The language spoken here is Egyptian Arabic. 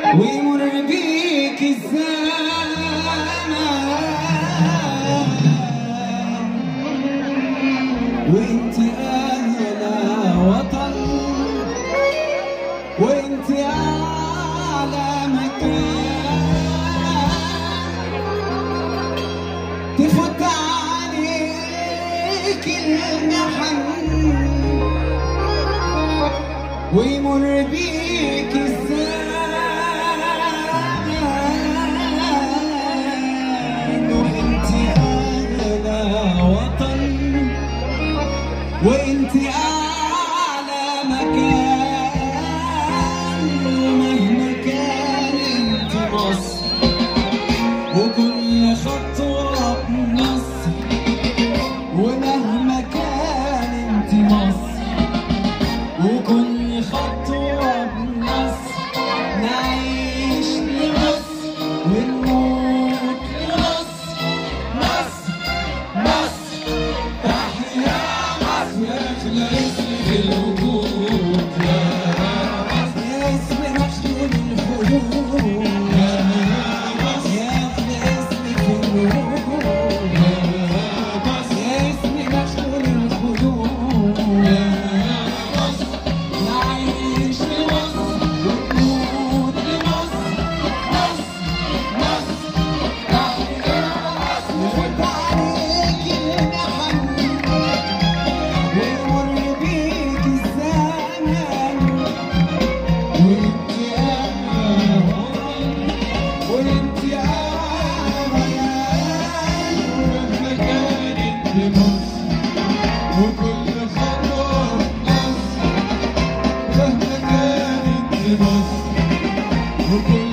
ويمر بيك الزمان وانت اهلا وطن وانت اعلى مكان تفوت عليك المحن ويمر بيك الزمان وانت اغلى وطن وانت اعلى مكان ومهما كانت مصر وكل خطوة بنصر ومهما كانت مصر وكل خطوة بنصر نعيش لمصر ونموت لمصر مصر مصر تحيا مصر يخلى اسم في الوجود يا مصر اسم مشغول الخلود يا مصر يخلى اسم في الوجود يا مصر اسم مشغول الخلود يا مصر نعيش لمصر ونموت لمصر مصر مصر تحيا مصر وفوت عليك المحن ويمر بيك الزمان وانت اغلى وطن وانت اغلى مهما كانت مصر وكل خطوة مصر مهما كانت مصر وكل